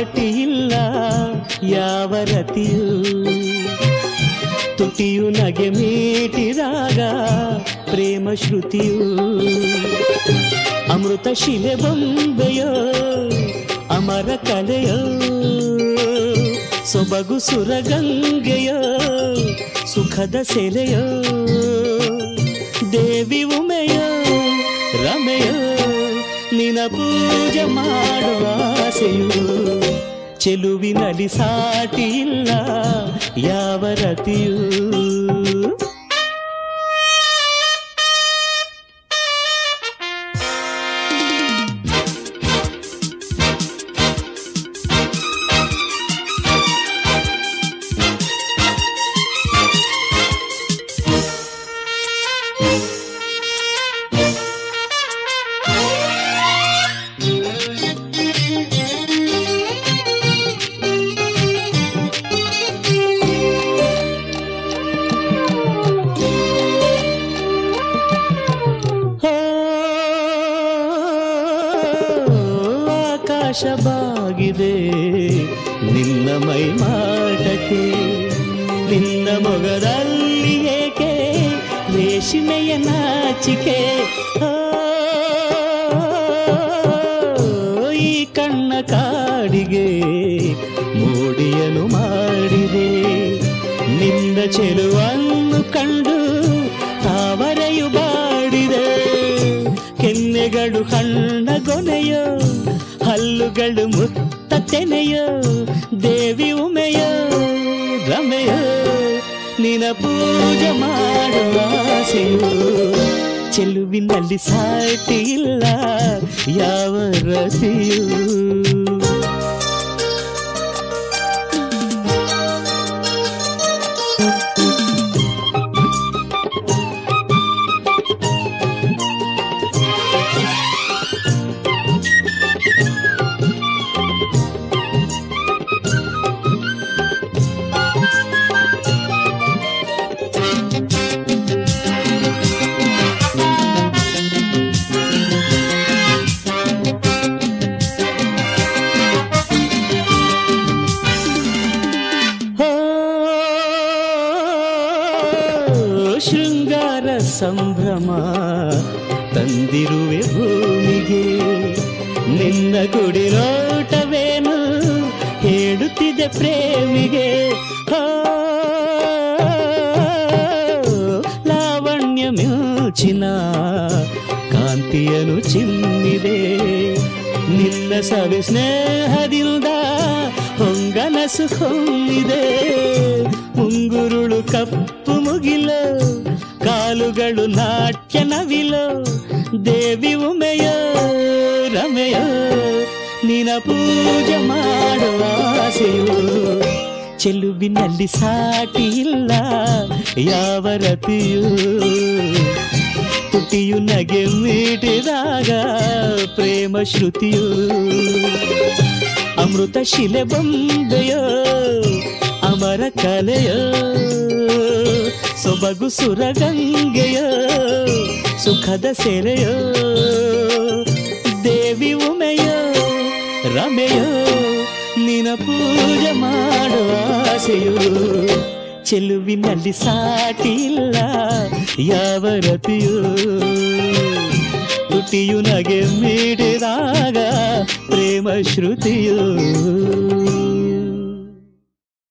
ಸಾಟಿ ಇಲ್ಲ ಯಾವ ರತಿಯೂ ತುಟಿಯು ನಗೆ ಮೀಟಿದಾಗ ಪ್ರೇಮ ಶ್ರುತಿಯು ಅಮೃತ ಶಿಲೆ ಬೊಂಬೆಯೋ ಅಮರ ಕಲೆಯೋ ಸೊಬಗು ಸುರಗಂಗೆಯೋ ಸುಖದ ಸೆಲೆಯೋ ದೇವಿ ಉಮೆಯೋ ರಮೆಯೋ ನಿನ ಪೂಜೆ ಮಾಡುವ ಆಸೆಯು ಚೆಲುವಿನಲ್ಲಿ ಸಾಟಿ ಇಲ್ಲ ಯಾವ ರತಿಯೂ ಹೋ, ಆಕಾಶ ಬಾಗಿದೆ ನಿನ್ನ ಮೈ ಮಾಟಕ್ಕೆ ನಿನ್ನ ಮೊಗದಲ್ಲಿ ಏಕೆ ರೇಷ್ಮೆಯ ನಾಚಿಕೆ ಹೋ, ಈ ಕಣ್ಣ ಕಾಡಿಗೆ ಮೋಡಿಯನು ಮಾಡಿದೆ ನಿನ್ನ ಚೆಲುವನ್ನು ಕಂಡು ತಾವರೆಯು ಬಾಡಿದೆ ಕೆನ್ನೆಗಳು ಕಣ್ಣ ಗೊನೆಯೋ ಹಲ್ಲುಗಳು ಮುತ್ತ ತೆನೆಯೋ ದೇವಿ ಉಮೆಯೋ ರಮೆಯೋ ನಿನ ಪೂಜೆ ಮಾಡುವ ಆಸೆಯು ಚೆಲುವಿನಲ್ಲಿ ಸಾಟಿ ಇಲ್ಲ ಯಾವ ರತಿಯೂ ಹೋ, ಶೃಂಗಾರ ಸಂಭ್ರಮ ತಂದಿರುವೆ ಭೂಮಿಗೆ ನಿನ್ನ ಗುಡಿರೋಟವೇನು ಹೇಳುತ್ತಿದೆ ಪ್ರೇಮಿಗೆ ಹೋ, ಲಾವಣ್ಯ ಮ್ಯೂಚಿನ ಕಾಂತಿಯನು ಚಿಮ್ಮಿದೆ ನಿನ್ನ ಸವಿ ಸ್ನೇಹದಿಂದ ಹೊಂಗನಸು ಹೊಮ್ಮಿದೆ ಮುಂಗುರುಳು ಕಪ್ಪು ಮುಗಿಲು ಕಾಲುಗಳು ನಾಟ್ಯ ನವಿಲು ದೇವಿ ಉಮೆಯೋ ರಮೆಯೋ ನಿನ ಪೂಜೆ ಮಾಡುವ ಆಸೆಯು ಚೆಲುವಿನಲ್ಲಿ ಸಾಟಿ ಇಲ್ಲ ಯಾವ ರತಿಯೂ ತುಟಿಯು ನಗೆ ಮೀಟಿದಾಗ ಪ್ರೇಮ ಶ್ರುತಿಯು ಅಮೃತ ಶಿಲೆ ಬೊಂಬೆಯೋ ಅಮರ ಕಲೆಯೋ ಸೊಬಗು ಸುರಗಂಗೆಯೋ ಸುಖದ ಸೆರೆಯೋ ದೇವಿ ಉಮೆಯೋ ರಮೆಯೋ ನಿನ ಪೂಜೆ ಮಾಡುವ ಆಸೆಯು ಚೆಲುವಿನಲ್ಲಿ ಸಾಟಿ ಇಲ್ಲ ಯಾವ ರತಿಯೂ ತುಟಿಯು ನಗೆ ಮೀಡಿದಾಗ ಪ್ರೇಮ ಶ್ರುತಿಯು